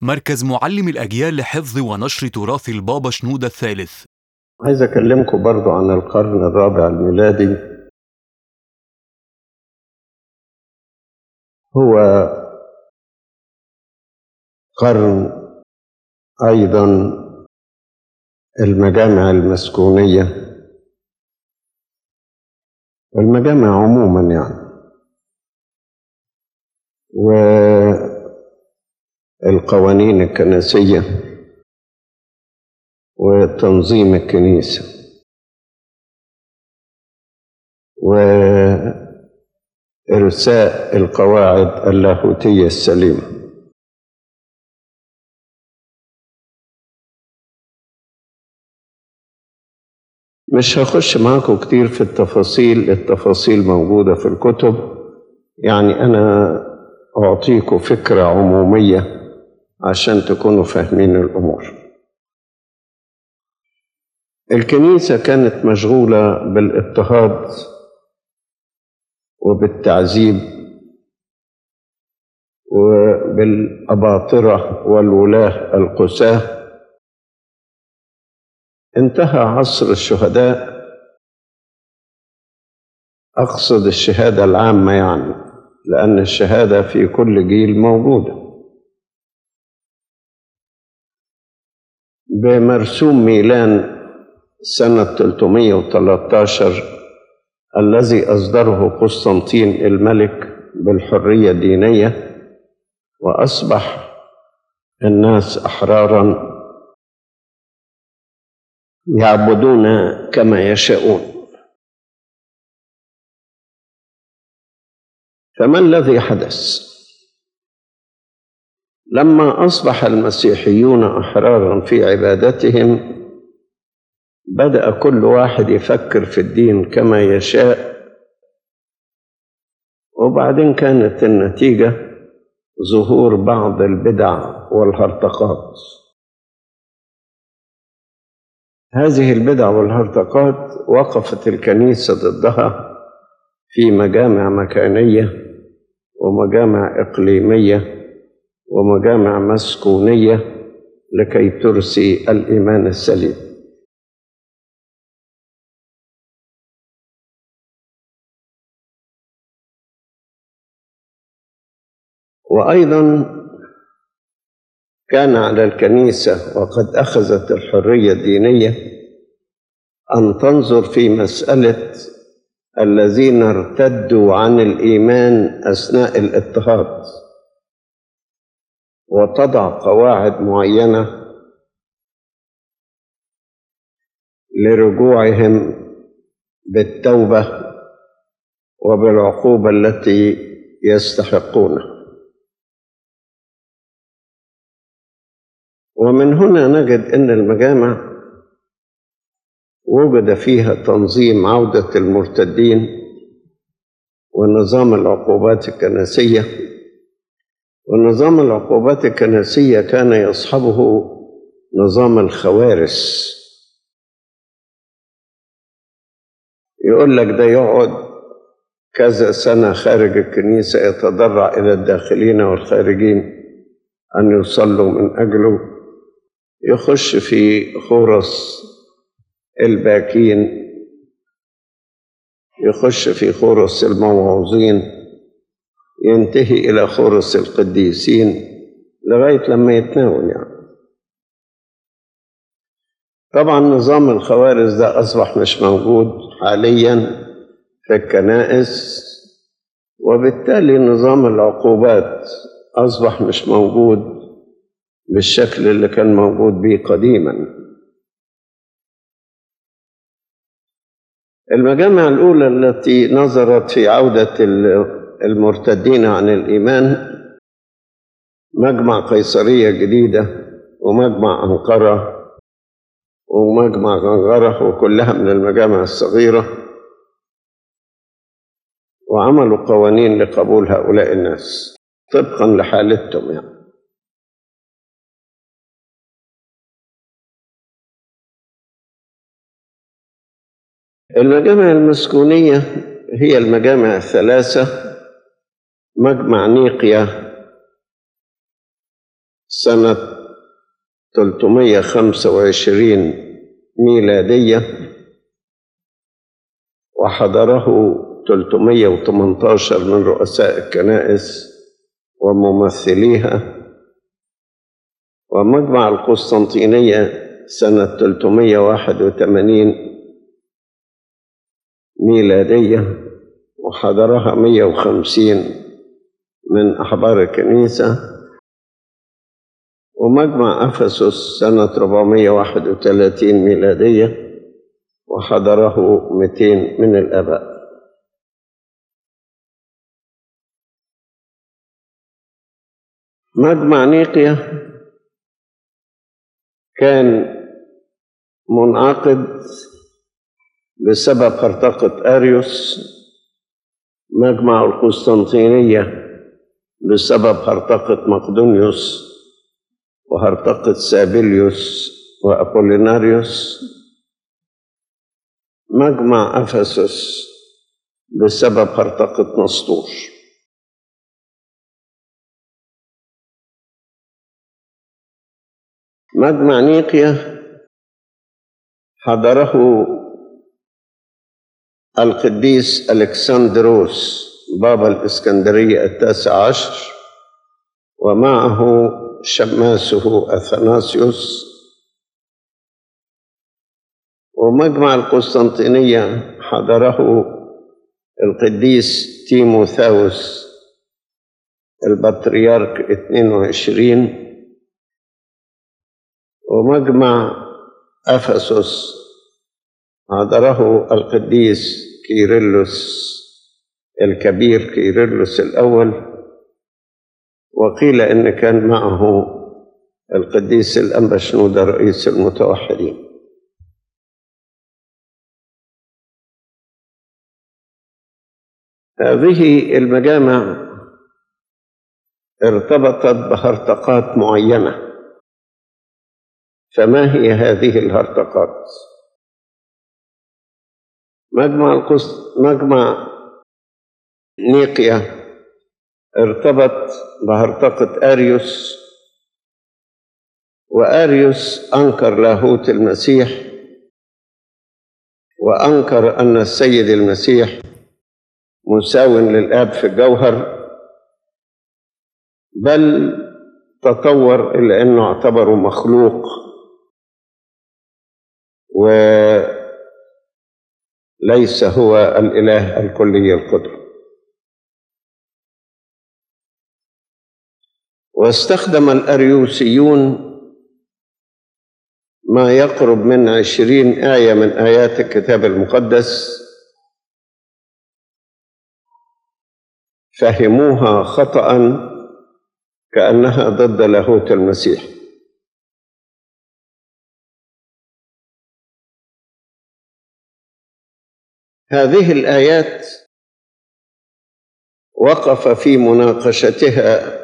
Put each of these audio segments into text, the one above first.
مركز معلم الأجيال لحفظ ونشر تراث البابا شنودة الثالث عايز أكلمكم برضو عن القرن الرابع الميلادي هو قرن أيضا المجامع المسكونية والمجامع عموما يعني والقوانين الكنسية وتنظيم الكنيسة وإرساء القواعد اللاهوتية السليمة مش هخش معاكم كتير في التفاصيل التفاصيل موجودة في الكتب يعني أنا أعطيكم فكرة عمومية عشان تكونوا فاهمين الأمور الكنيسة كانت مشغولة بالاضطهاد وبالتعذيب وبالأباطرة والولاة القساه انتهى عصر الشهداء أقصد الشهادة العامة يعني لأن الشهادة في كل جيل موجودة بمرسوم ميلان سنة 313 الذي أصدره قسطنطين الملك بالحرية الدينية وأصبح الناس أحرارا يعبدون كما يشاءون فما الذي حدث لما اصبح المسيحيون احرارا في عبادتهم بدا كل واحد يفكر في الدين كما يشاء وبعدين كانت النتيجه ظهور بعض البدع والهرطقات هذه البدع والهرطقات وقفت الكنيسة ضدها في مجامع مكانية ومجامع إقليمية ومجامع مسكونية لكي ترسي الإيمان السليم وأيضا كان على الكنيسة وقد أخذت الحرية الدينية أن تنظر في مسألة الذين ارتدوا عن الإيمان أثناء الاضطهاد وتضع قواعد معينة لرجوعهم بالتوبة وبالعقوبة التي يستحقونها ومن هنا نجد ان المجامع وجد فيها تنظيم عوده المرتدين ونظام العقوبات الكنسيه ونظام العقوبات الكنسيه كان يصحبه نظام الخوارس يقول لك ده يقعد كذا سنه خارج الكنيسه يتضرع الى الداخلين والخارجين ان يصلوا من اجله يخش في خرس الباكين يخش في خرس الموعوظين ينتهي إلى خرس القديسين لغاية لما يتناول يعني طبعا نظام الخوارز ده أصبح مش موجود حاليا في الكنائس وبالتالي نظام العقوبات أصبح مش موجود بالشكل اللي كان موجود به قديما المجامع الأولى التي نظرت في عودة المرتدين عن الإيمان مجمع قيصرية جديدة ومجمع أنقرة ومجمع غنغرة وكلها من المجامع الصغيرة وعملوا قوانين لقبول هؤلاء الناس طبقا لحالتهم يعني المجامع المسكونية هي المجامع الثلاثة مجمع نيقيا سنة 325 ميلادية وحضره 318 من رؤساء الكنائس وممثليها ومجمع القسطنطينية سنة 381 ميلادية وحضرها 150 من أحبار الكنيسة ومجمع أفسس سنة 431 ميلادية وحضره 200 من الآباء مجمع نيقيا كان منعقد بسبب هرطقة أريوس مجمع القسطنطينية بسبب هرطقة مقدونيوس وهرطقة سابيليوس وأبوليناريوس مجمع أفسس بسبب هرطقة نسطور مجمع نيقيا حضره القديس الكسندروس بابا الإسكندرية التاسع عشر ومعه شماسه أثناسيوس ومجمع القسطنطينية حضره القديس تيموثاوس البطريرك 22 ومجمع أفسس حضره القديس كيرلس الكبير كيرلس الأول وقيل إن كان معه القديس الأنبا شنودة رئيس المتوحدين هذه المجامع ارتبطت بهرطقات معينه فما هي هذه الهرطقات مجمع القسط مجمع نيقيا ارتبط بهرطقة أريوس وأريوس أنكر لاهوت المسيح وأنكر أن السيد المسيح مساو للآب في الجوهر بل تطور إلى أنه اعتبره مخلوق وليس هو الإله الكلي القدر واستخدم الأريوسيون ما يقرب من عشرين آية من آيات الكتاب المقدس فهموها خطأ كأنها ضد لاهوت المسيح هذه الآيات وقف في مناقشتها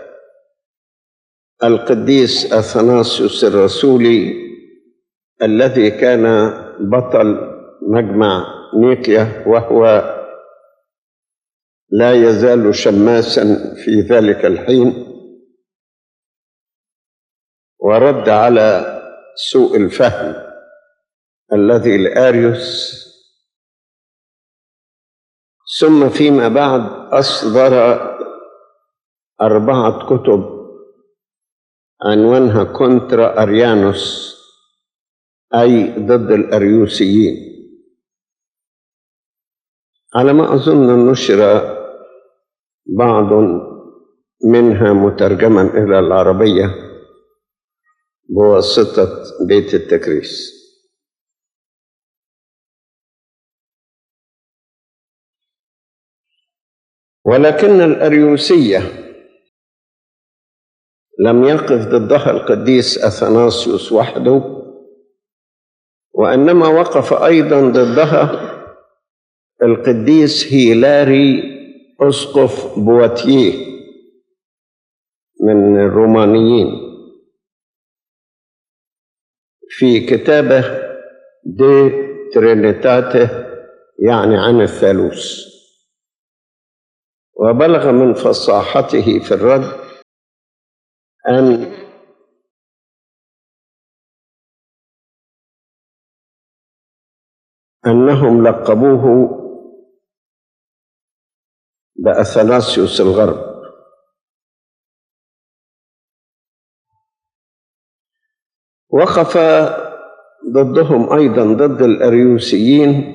القديس أثناسيوس الرسولي الذي كان بطل مجمع نيقيا وهو لا يزال شماسا في ذلك الحين ورد على سوء الفهم الذي لاريوس ثم فيما بعد اصدر اربعه كتب عنوانها كونترا اريانوس اي ضد الاريوسيين على ما اظن نشر بعض منها مترجما الى العربيه بواسطه بيت التكريس ولكن الاريوسيه لم يقف ضدها القديس اثناسيوس وحده وانما وقف ايضا ضدها القديس هيلاري اسقف بواتيه من الرومانيين في كتابه دي ترينيتاته يعني عن الثالوث وبلغ من فصاحته في الرد أن أنهم لقبوه بأثناسيوس الغرب وقف ضدهم أيضا ضد الأريوسيين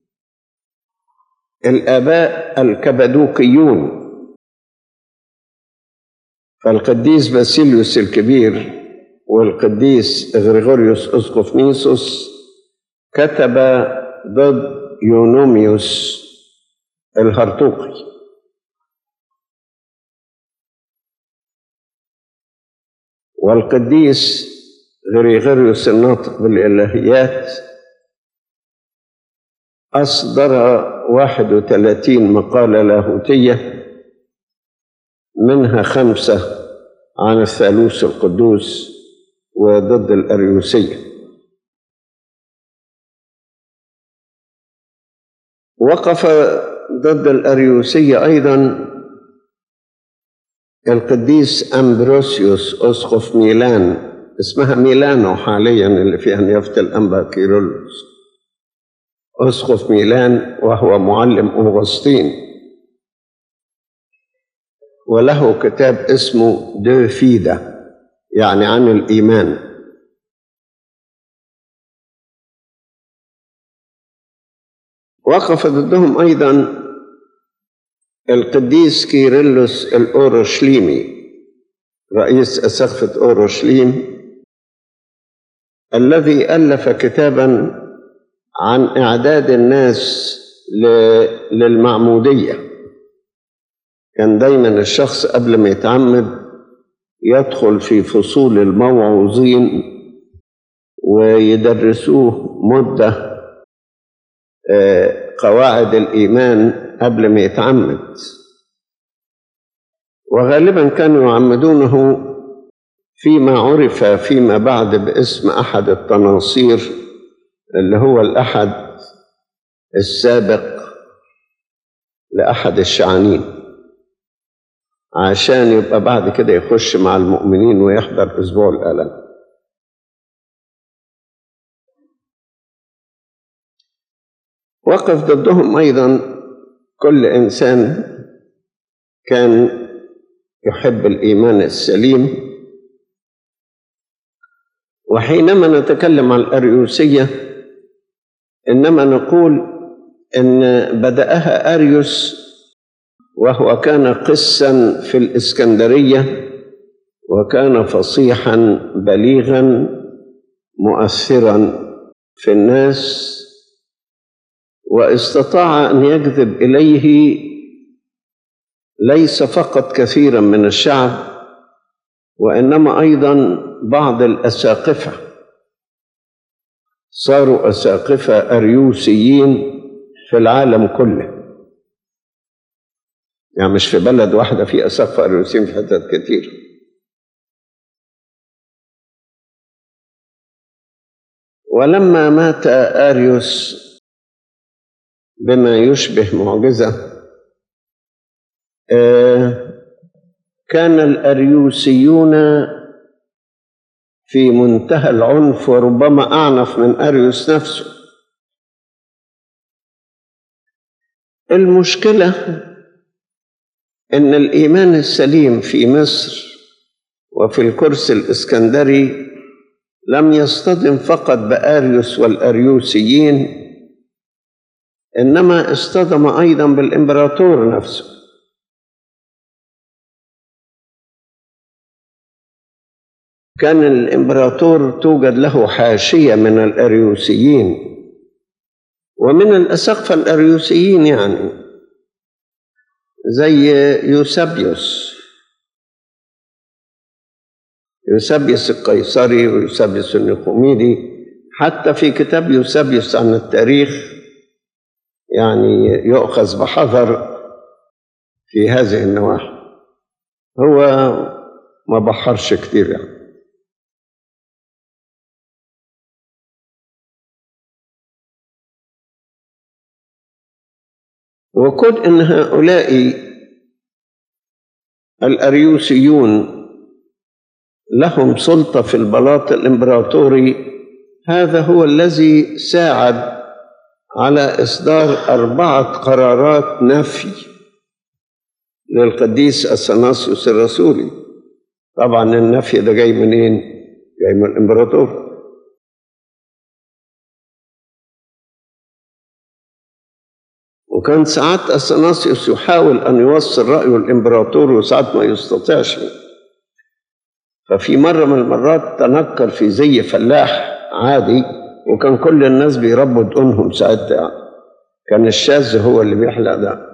الآباء الكبدوكيون فالقديس باسيليوس الكبير والقديس غريغوريوس أسقف نيسوس كتب ضد يونوميوس الهرطوقي والقديس غريغوريوس الناطق بالإلهيات أصدر 31 مقالة لاهوتية منها خمسة عن الثالوث القدوس وضد الأريوسية وقف ضد الأريوسية أيضا القديس أمبروسيوس أسقف ميلان اسمها ميلانو حاليا اللي فيها نيافة الأنبا كيرلس أسقف ميلان وهو معلم أوغسطين وله كتاب اسمه دو فيدا يعني عن الإيمان وقف ضدهم أيضا القديس كيرلس الأورشليمي رئيس أسقفة أورشليم الذي ألف كتابا عن إعداد الناس للمعمودية كان دايما الشخص قبل ما يتعمد يدخل في فصول الموعوظين ويدرسوه مدة قواعد الإيمان قبل ما يتعمد وغالبا كانوا يعمدونه فيما عرف فيما بعد باسم أحد التناصير اللي هو الأحد السابق لأحد الشعانين عشان يبقى بعد كده يخش مع المؤمنين ويحضر أسبوع الآلام وقف ضدهم أيضا كل إنسان كان يحب الإيمان السليم وحينما نتكلم عن الأريوسية إنما نقول إن بدأها أريوس وهو كان قسا في الإسكندرية وكان فصيحا بليغا مؤثرا في الناس واستطاع أن يجذب إليه ليس فقط كثيرا من الشعب وإنما أيضا بعض الأساقفة صاروا أساقفة أريوسيين في العالم كله يعني مش في بلد واحدة في أساقفة أريوسيين في حتت كتير ولما مات أريوس بما يشبه معجزة كان الأريوسيون في منتهى العنف وربما أعنف من أريوس نفسه المشكلة إن الإيمان السليم في مصر وفي الكرسي الإسكندري لم يصطدم فقط بأريوس والأريوسيين إنما اصطدم أيضا بالإمبراطور نفسه كان الإمبراطور توجد له حاشية من الأريوسيين ومن الأسقفة الأريوسيين يعني زي يوسابيوس يوسابيوس القيصري ويوسابيوس النقوميدي حتى في كتاب يوسابيوس عن التاريخ يعني يؤخذ بحذر في هذه النواحي هو ما بحرش كتير يعني وكون ان هؤلاء الاريوسيون لهم سلطه في البلاط الامبراطوري هذا هو الذي ساعد على إصدار أربعة قرارات نفي للقديس أثناسيوس الرسولي طبعا النفي ده جاي منين؟ جاي من الإمبراطور وكان ساعات أثناسيوس يحاول أن يوصل رأيه الإمبراطور وساعات ما يستطيعش ففي مرة من المرات تنكر في زي فلاح عادي وكان كل الناس بيربوا دقونهم ساعتها يعني. كان الشاذ هو اللي بيحلق ده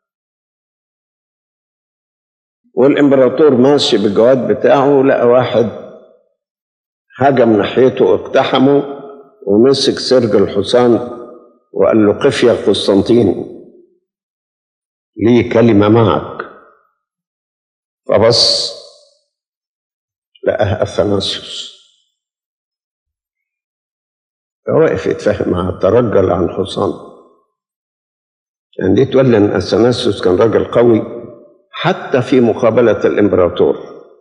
والإمبراطور ماشي بالجواد بتاعه لقى واحد هجم ناحيته واقتحمه ومسك سرج الحصان وقال له قف يا قسطنطين لي كلمة معك فبص لقاه أثناسيوس فوقف يتفاهم معاه ترجل عن حصان يعني دي تولي ان اثناسيوس كان راجل قوي حتى في مقابلة الامبراطور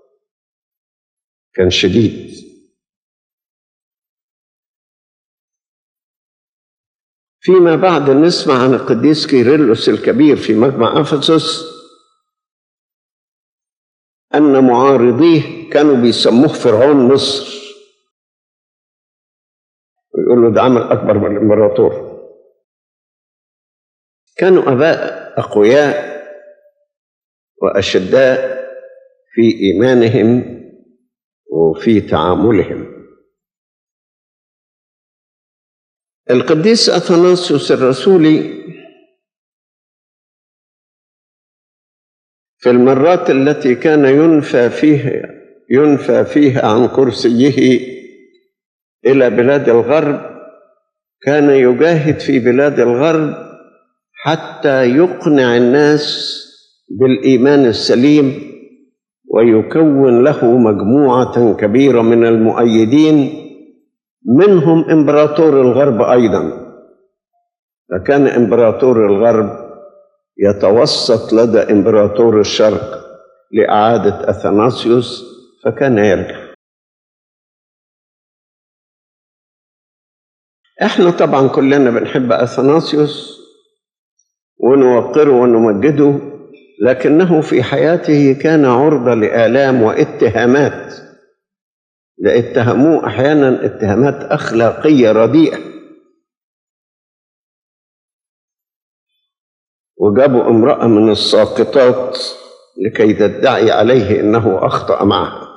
كان شديد فيما بعد نسمع عن القديس كيرلس الكبير في مجمع افسس ان معارضيه كانوا بيسموه فرعون مصر ويقول له ده عمل اكبر من الامبراطور كانوا اباء اقوياء واشداء في ايمانهم وفي تعاملهم القديس اثناسيوس الرسولي في المرات التي كان ينفى فيها ينفى فيها عن كرسيه الى بلاد الغرب كان يجاهد في بلاد الغرب حتى يقنع الناس بالايمان السليم ويكون له مجموعه كبيره من المؤيدين منهم امبراطور الغرب ايضا فكان امبراطور الغرب يتوسط لدى امبراطور الشرق لاعاده اثناسيوس فكان يرجع احنا طبعا كلنا بنحب اثناسيوس ونوقره ونمجده لكنه في حياته كان عرضة لآلام واتهامات ده اتهموه أحيانا اتهامات أخلاقية رديئة وجابوا امرأة من الساقطات لكي تدعي عليه أنه أخطأ معها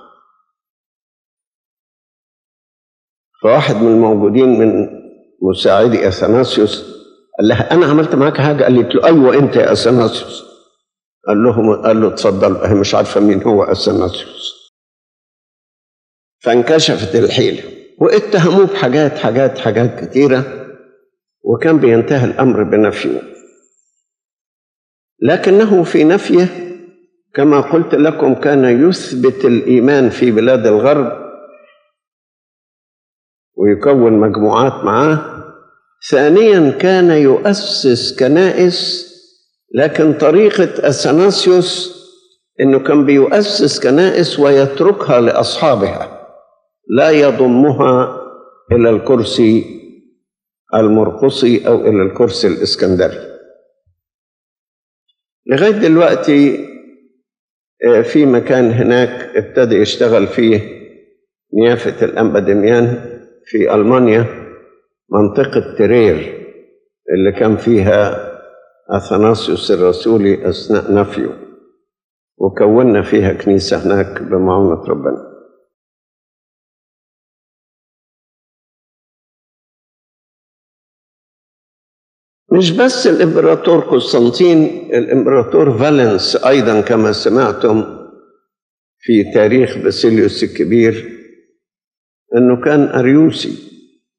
فواحد من الموجودين من مساعدي أثناسيوس قال لها أنا عملت معاك حاجة قالت له أيوة أنت يا أثناسيوس قال له قال له اتفضل هي مش عارفة مين هو أثناسيوس فانكشفت الحيلة واتهموه بحاجات حاجات حاجات كثيرة وكان بينتهي الأمر بنفيه لكنه في نفيه كما قلت لكم كان يثبت الإيمان في بلاد الغرب ويكون مجموعات معاه ثانيا كان يؤسس كنائس لكن طريقة أثناسيوس إنه كان بيؤسس كنائس ويتركها لأصحابها لا يضمها إلى الكرسي المرقصي أو إلى الكرسي الإسكندري لغاية دلوقتي في مكان هناك ابتدى يشتغل فيه نيافة الأنبا دميان في ألمانيا منطقة ترير اللي كان فيها أثناسيوس الرسولي أثناء نفيه وكونا فيها كنيسة هناك بمعونة ربنا مش بس الإمبراطور قسطنطين الإمبراطور فالنس أيضا كما سمعتم في تاريخ باسيليوس الكبير أنه كان أريوسي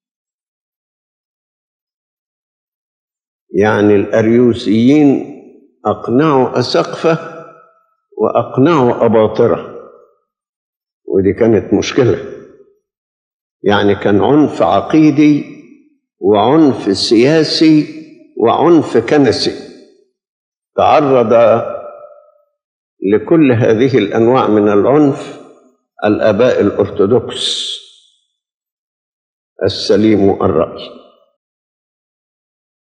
يعني الأريوسيين أقنعوا أسقفة وأقنعوا أباطرة ودي كانت مشكلة يعني كان عنف عقيدي وعنف سياسي وعنف كنسي تعرض لكل هذه الأنواع من العنف الآباء الأرثوذكس السليم الرأي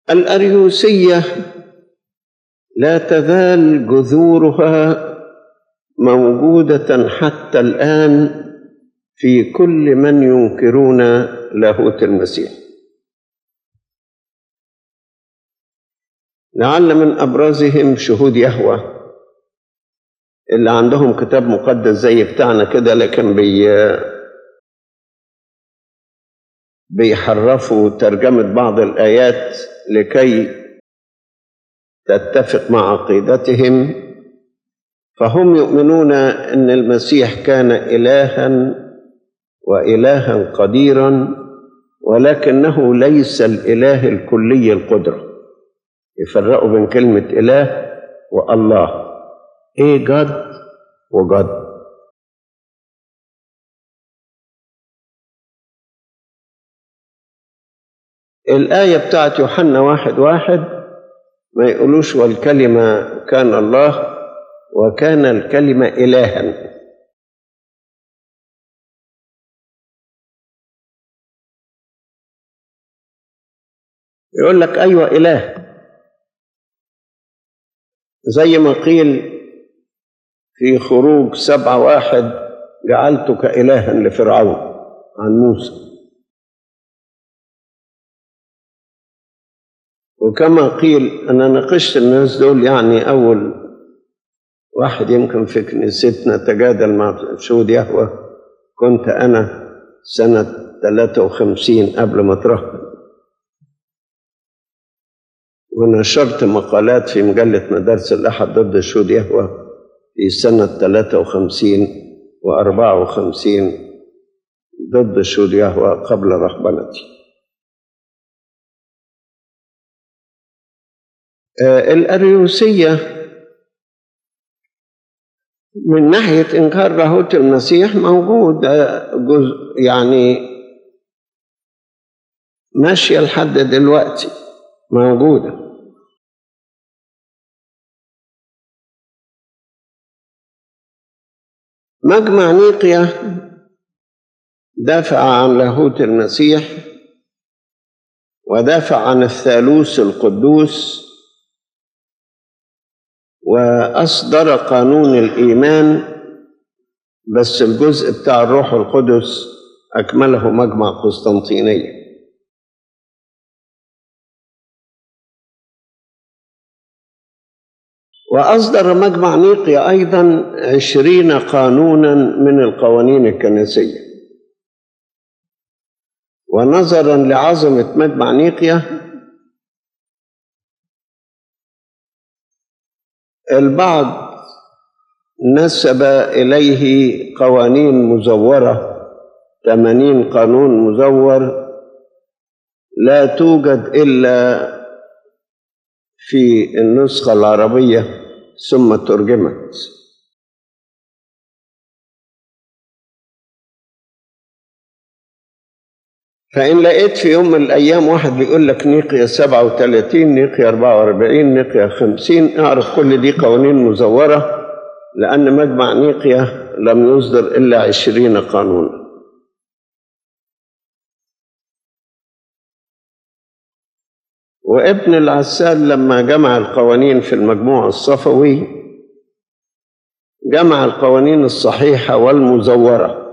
الأريوسية لا تزال جذورها موجودة حتى الآن في كل من ينكرون لاهوت المسيح لعل من أبرزهم شهود يهوه اللي عندهم كتاب مقدس زي بتاعنا كده لكن بي بيحرفوا ترجمة بعض الآيات لكي تتفق مع عقيدتهم فهم يؤمنون أن المسيح كان إلها وإلها قديرا ولكنه ليس الإله الكلي القدرة يفرقوا بين كلمة إله والله ايه جد وجد الآية بتاعت يوحنا واحد واحد ما يقولوش والكلمة كان الله وكان الكلمة إلها يقول لك أيوة إله زي ما قيل في خروج سبعة واحد جعلتك إلها لفرعون عن موسى وكما قيل أنا ناقشت الناس دول يعني أول واحد يمكن في كنيستنا تجادل مع شهود يهوه كنت أنا سنة 53 قبل ما اترهبن ونشرت مقالات في مجلة مدارس الأحد ضد شهود يهوه في سنة 53 و54 ضد شهود يهوه قبل رهبنتي آه الأريوسية من ناحية إنكار لاهوت المسيح موجود جزء يعني ماشية لحد دلوقتي موجودة مجمع نيقيا دافع عن لاهوت المسيح ودافع عن الثالوث القدوس وأصدر قانون الإيمان بس الجزء بتاع الروح القدس أكمله مجمع قسطنطينية وأصدر مجمع نيقيا أيضا عشرين قانونا من القوانين الكنسية ونظرا لعظمة مجمع نيقيا البعض نسب إليه قوانين مزورة ثمانين قانون مزور لا توجد إلا في النسخة العربية ثم ترجمت فإن لقيت في يوم من الأيام واحد بيقول لك نيقيا 37 نيقيا 44 نيقيا 50 اعرف كل دي قوانين مزورة لأن مجمع نيقيا لم يصدر إلا 20 قانونا وابن العسال لما جمع القوانين في المجموع الصفوي جمع القوانين الصحيحة والمزورة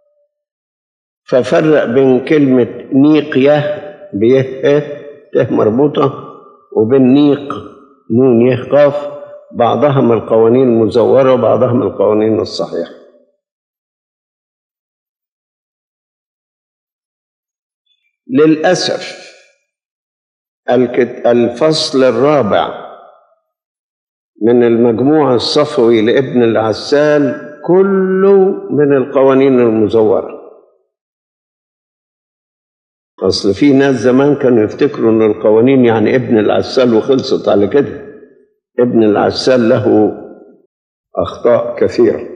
ففرق بين كلمة نيقية بيه ته مربوطة وبين نيق نون يه قاف بعضها من القوانين المزورة وبعضها من القوانين الصحيحة للأسف الفصل الرابع من المجموع الصفوي لابن العسال كله من القوانين المزوره اصل في ناس زمان كانوا يفتكروا ان القوانين يعني ابن العسال وخلصت على كده ابن العسال له اخطاء كثيره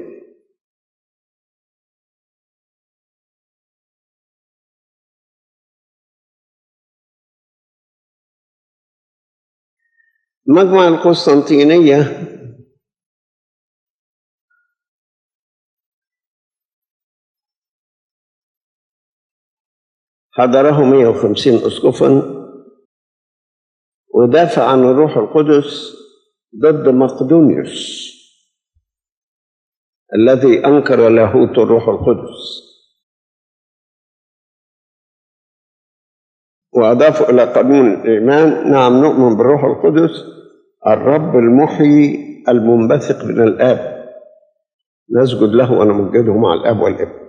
مجمع القسطنطينيه حضره 150 اسقفا ودافع عن الروح القدس ضد مقدونيوس الذي أنكر لاهوت الروح القدس وأضافوا إلى قانون الإيمان نعم نؤمن بالروح القدس الرب المحيي المنبثق من الآب نسجد له ونمجده مع الآب والابن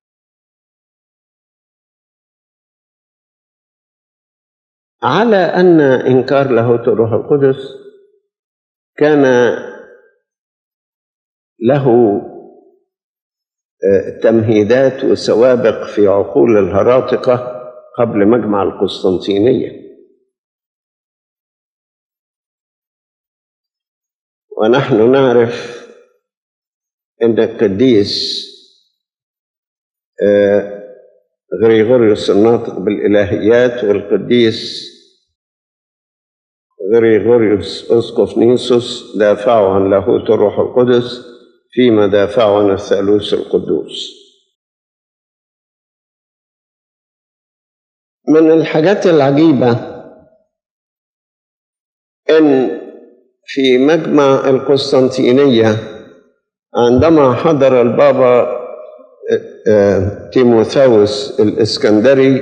على أن إنكار لاهوت الروح القدس كان له تمهيدات وسوابق في عقول الهراطقة قبل مجمع القسطنطينية ونحن نعرف أن القديس غريغوريوس الناطق بالإلهيات والقديس غريغوريوس أسقف نيسوس دافعوا عن لاهوت الروح القدس فيما دافعوا عن الثالوث القدوس من الحاجات العجيبة إن في مجمع القسطنطينية عندما حضر البابا تيموثاوس الإسكندري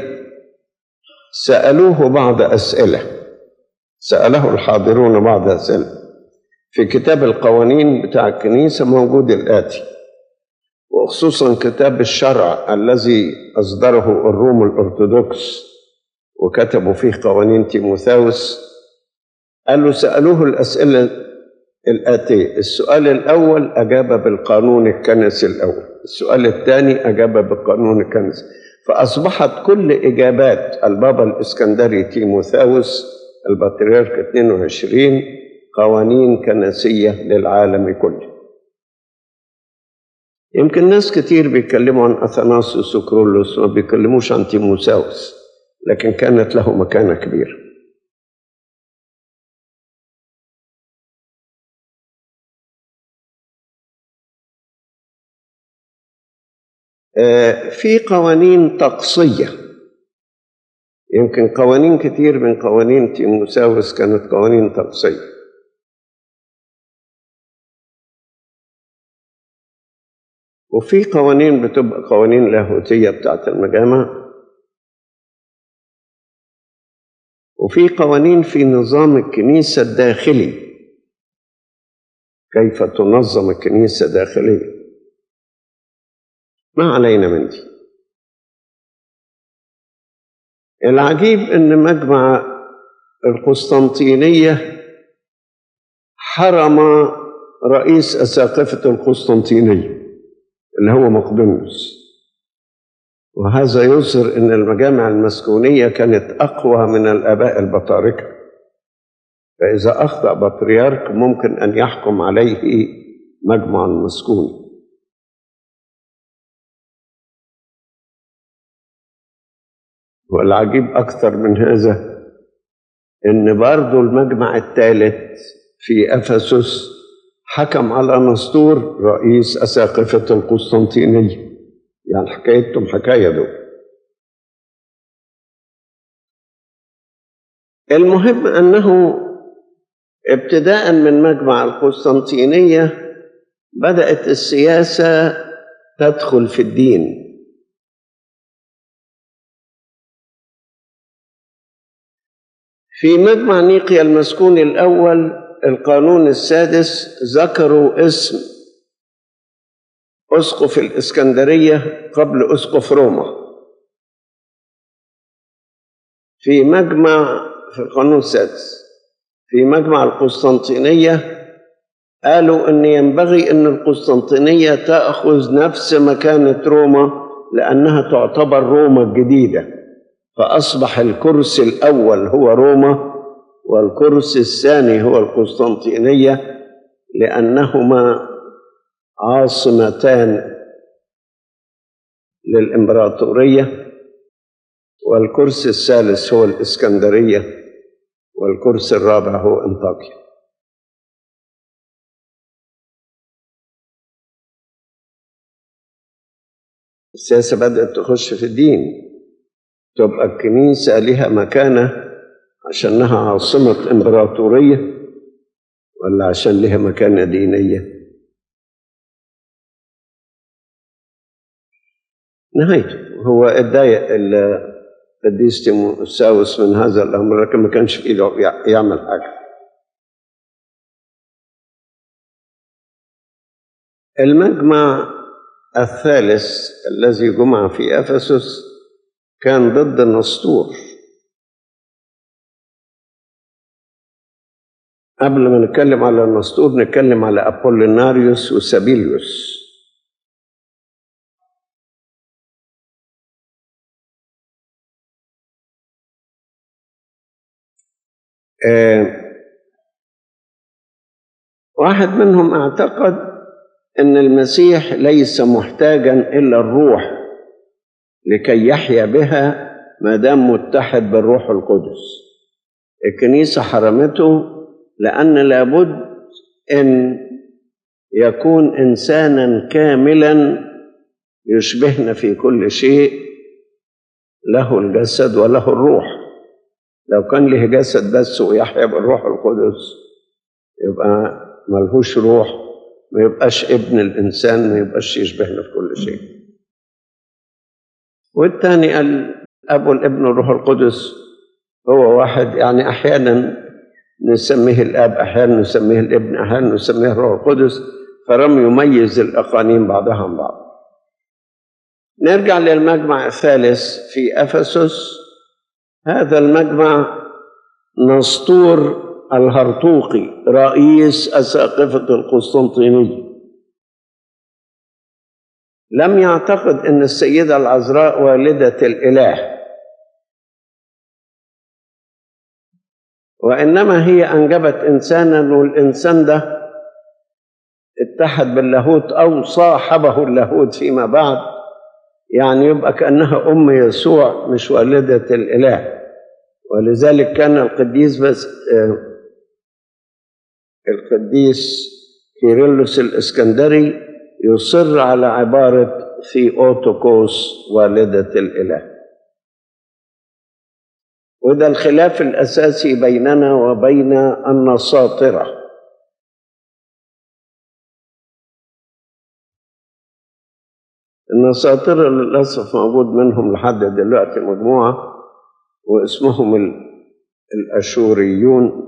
سألوه بعض أسئلة سأله الحاضرون بعض أسئلة في كتاب القوانين بتاع الكنيسة موجود الآتي وخصوصا كتاب الشرع الذي أصدره الروم الأرثوذكس وكتبوا فيه قوانين تيموثاوس قالوا سألوه الأسئلة الآتية السؤال الأول أجاب بالقانون الكنسي الأول السؤال الثاني أجاب بالقانون الكنسي فأصبحت كل إجابات البابا الإسكندري تيموثاوس البطريرك 22 قوانين كنسية للعالم كله يمكن ناس كتير بيتكلموا عن أثناسوس وكرولوس ما بيتكلموش عن تيموثاوس لكن كانت له مكانة كبيرة في قوانين طقسية يمكن قوانين كتير من قوانين تيموساوس كانت قوانين طقسية وفي قوانين بتبقى قوانين لاهوتية بتاعت المجامع وفي قوانين في نظام الكنيسة الداخلي كيف تنظم الكنيسة داخليا ما علينا من دي العجيب ان مجمع القسطنطينية حرم رئيس أساقفة القسطنطينية اللي هو مقدونيوس وهذا يظهر ان المجامع المسكونية كانت أقوى من الآباء البطاركة فإذا أخطأ بطريرك ممكن أن يحكم عليه مجمع مسكوني والعجيب أكثر من هذا إن برضو المجمع الثالث في أفسس حكم على نسطور رئيس أساقفة القسطنطينية يعني حكايتهم حكاية دول المهم أنه ابتداء من مجمع القسطنطينية بدأت السياسة تدخل في الدين في مجمع نيقيا المسكون الأول القانون السادس ذكروا اسم أسقف الإسكندرية قبل أسقف روما في مجمع في القانون السادس في مجمع القسطنطينية قالوا أن ينبغي أن القسطنطينية تأخذ نفس مكانة روما لأنها تعتبر روما الجديدة فأصبح الكرسي الأول هو روما والكرسي الثاني هو القسطنطينية لأنهما عاصمتان للإمبراطورية والكرسي الثالث هو الإسكندرية والكرسي الرابع هو أنطاكيا السياسة بدأت تخش في الدين تبقى الكنيسة لها مكانة عشانها عاصمة إمبراطورية ولا عشان لها مكانة دينية نهايته هو اتضايق القديس تيموساوس من هذا الأمر لكن ما كانش في إيده يعمل حاجة المجمع الثالث الذي جمع في افسس كان ضد النسطور قبل ما نتكلم على النسطور نتكلم على ابوليناريوس وسابيليوس آه واحد منهم اعتقد ان المسيح ليس محتاجا الى الروح لكي يحيا بها ما دام متحد بالروح القدس الكنيسه حرمته لان لابد ان يكون انسانا كاملا يشبهنا في كل شيء له الجسد وله الروح لو كان له جسد بس ويحيا بالروح القدس يبقى ملهوش روح ما يبقاش ابن الإنسان ما يبقاش يشبهنا في كل شيء والثاني قال أبو الابن والروح القدس هو واحد يعني أحيانا نسميه الأب أحيانا نسميه الابن أحيانا نسميه الروح القدس فلم يميز الأقانيم بعضها عن بعض نرجع للمجمع الثالث في أفسس هذا المجمع نسطور الهرطوقي رئيس أساقفة القسطنطينية لم يعتقد أن السيدة العذراء والدة الإله وإنما هي أنجبت إنسانا والإنسان ده اتحد باللاهوت أو صاحبه اللاهوت فيما بعد يعني يبقى كأنها أم يسوع مش والدة الإله ولذلك كان القديس بس القديس كيرلس الإسكندري يصر على عبارة في أوتوكوس والدة الإله وده الخلاف الأساسي بيننا وبين النساطرة النساطرة للأسف موجود منهم لحد دلوقتي مجموعة واسمهم الأشوريون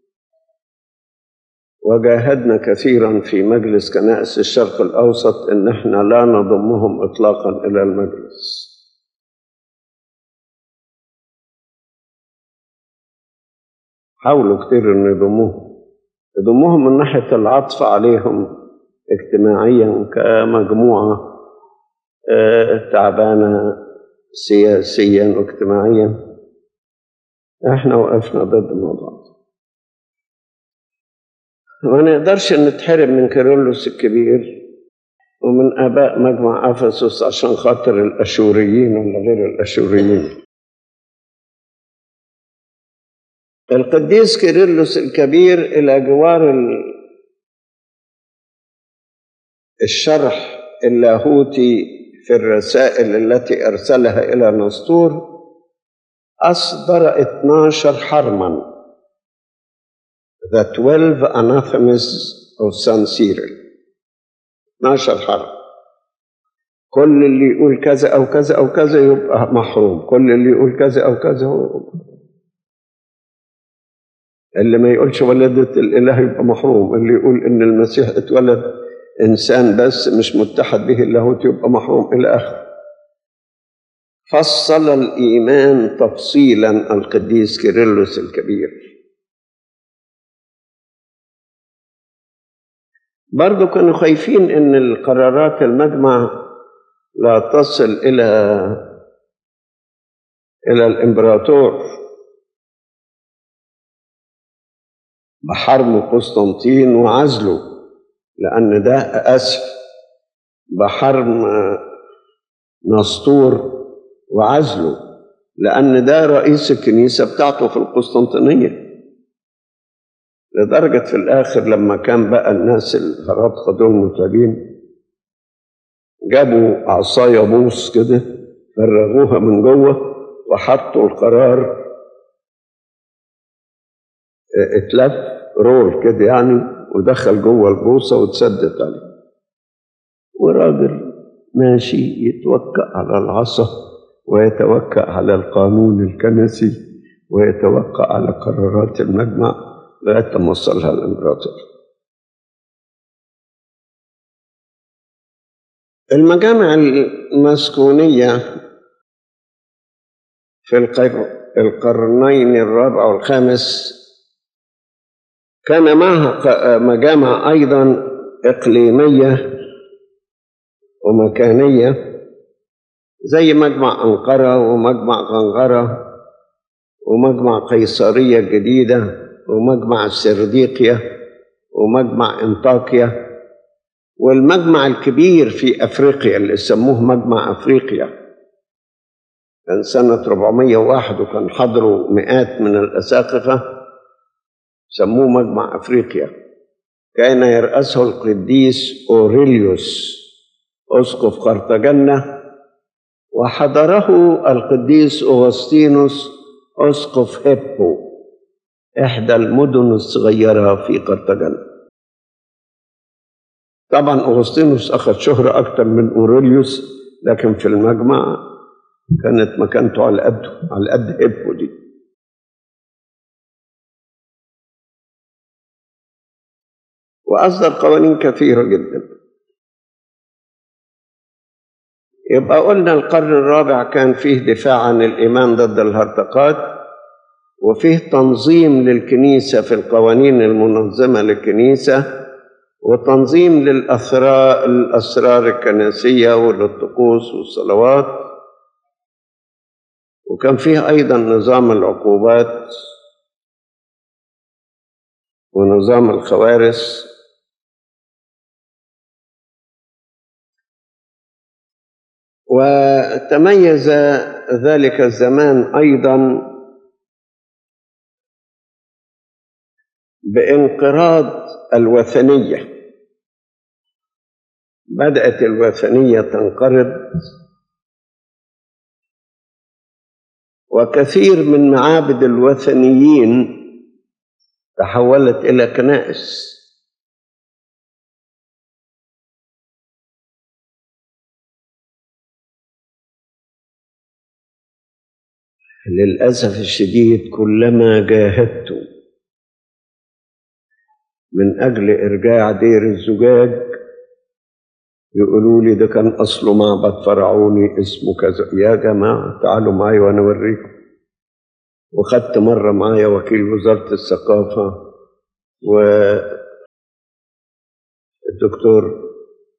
وجاهدنا كثيرا في مجلس كنائس الشرق الأوسط إن احنا لا نضمهم إطلاقا إلى المجلس حاولوا كتير إن يضموهم يضموهم من ناحية العطف عليهم اجتماعيا كمجموعة تعبانة سياسيا واجتماعيا احنا وقفنا ضد الموضوع ما نقدرش نتحرم من كيرلس الكبير ومن آباء مجمع أفسس عشان خاطر الأشوريين ولا غير الأشوريين القديس كيرلس الكبير إلى جوار الشرح اللاهوتي في الرسائل التي أرسلها إلى نسطور أصدر 12 حرما The 12 Anathemas of San Cyril 12 حرم كل اللي يقول كذا أو كذا أو كذا يبقى محروم كل اللي يقول كذا أو كذا هو اللي ما يقولش ولدت الإله يبقى محروم اللي يقول إن المسيح اتولد إنسان بس مش متحد به اللاهوت يبقى محروم إلى آخره فصل الإيمان تفصيلا القديس كيرلس الكبير برضو كانوا خايفين ان القرارات المجمع لا تصل الى الى الامبراطور بحرم قسطنطين وعزله لان ده اسف بحرم نسطور وعزله لان ده رئيس الكنيسه بتاعته في القسطنطينيه لدرجة في الآخر لما كان بقى الناس الهرطقة دول متعبين جابوا عصاية بوص كده فرغوها من جوه وحطوا القرار اتلف رول كده يعني ودخل جوه البوصة واتسدت عليه وراجل ماشي يتوكأ على العصا ويتوكأ على القانون الكنسي ويتوقع على قرارات المجمع لغاية ما وصلها الإمبراطور المجامع المسكونية في القرنين الرابع والخامس كان معها مجامع أيضا إقليمية ومكانية زي مجمع أنقرة ومجمع غنغرة ومجمع قيصرية الجديدة ومجمع السرديقية ومجمع انطاكيا والمجمع الكبير في أفريقيا اللي سموه مجمع أفريقيا كان سنة 401 وكان حضروا مئات من الأساقفة سموه مجمع أفريقيا كان يرأسه القديس أوريليوس أسقف قرطاجنة وحضره القديس أغسطينوس أسقف هيبو إحدى المدن الصغيرة في قرطاجنة طبعا أغسطينوس أخذ شهرة أكثر من أوريليوس لكن في المجمع كانت مكانته على قده على قد هيبو دي وأصدر قوانين كثيرة جدا يبقى قلنا القرن الرابع كان فيه دفاع عن الإيمان ضد الهرطقات وفيه تنظيم للكنيسة في القوانين المنظمة للكنيسة وتنظيم للأسرار الأسرار الكنسية وللطقوس والصلوات وكان فيه أيضا نظام العقوبات ونظام الخوارث وتميز ذلك الزمان أيضا بانقراض الوثنية بدأت الوثنية تنقرض وكثير من معابد الوثنيين تحولت إلى كنائس للأسف الشديد كلما جاهدت من أجل إرجاع دير الزجاج يقولوا لي ده كان أصله معبد فرعوني اسمه كذا يا جماعة تعالوا معايا وأنا أوريكم وخدت مرة معايا وكيل وزارة الثقافة والدكتور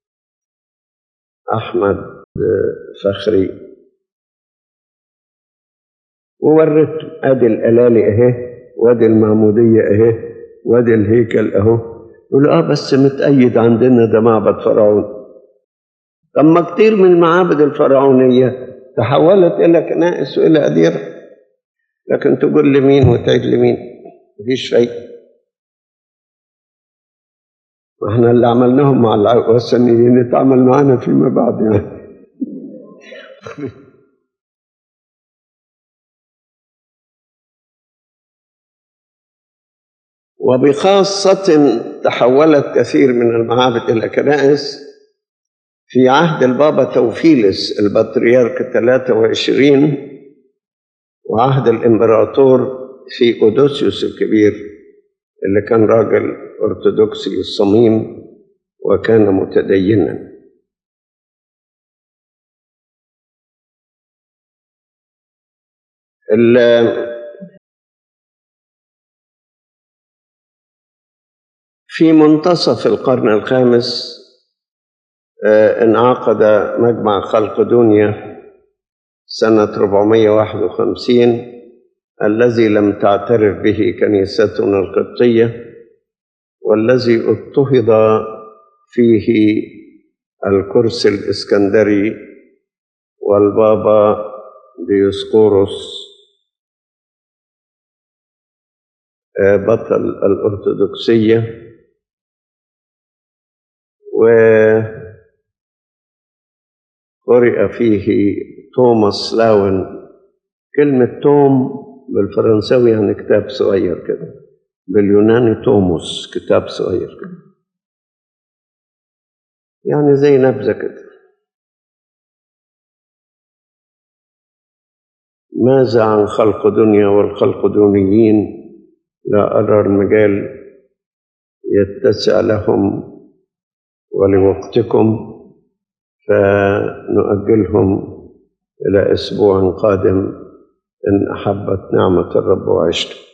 أحمد فخري ووريته ادي الالالي اهي وادي المعموديه اهي وادي الهيكل اهو يقول اه بس متأيد عندنا ده معبد فرعون طب ما كتير من المعابد الفرعونيه تحولت الى كنائس والى اديره لكن تقول لمين وتعيد لمين مفيش فايده واحنا اللي عملناهم مع الوثنيين يتعامل معانا فيما بعد يعني وبخاصة تحولت كثير من المعابد إلى كنائس في عهد البابا توفيلس البطريرك 23 وعهد الإمبراطور في أودوسيوس الكبير اللي كان راجل أرثوذكسي الصميم وكان متدينا في منتصف القرن الخامس انعقد مجمع خلق دنيا سنة 451 الذي لم تعترف به كنيستنا القبطية والذي اضطهد فيه الكرسي الإسكندري والبابا ديوسقورس بطل الأرثوذكسية وقرئ فيه توماس لاون كلمة توم بالفرنساوي يعني كتاب صغير كده باليوناني توموس كتاب صغير كده يعني زي نبذة كده ماذا عن خلق دنيا والخلق دونيين لا أرى المجال يتسع لهم ولوقتكم فنؤجلهم إلى أسبوع قادم إن أحبت نعمة الرب وعشت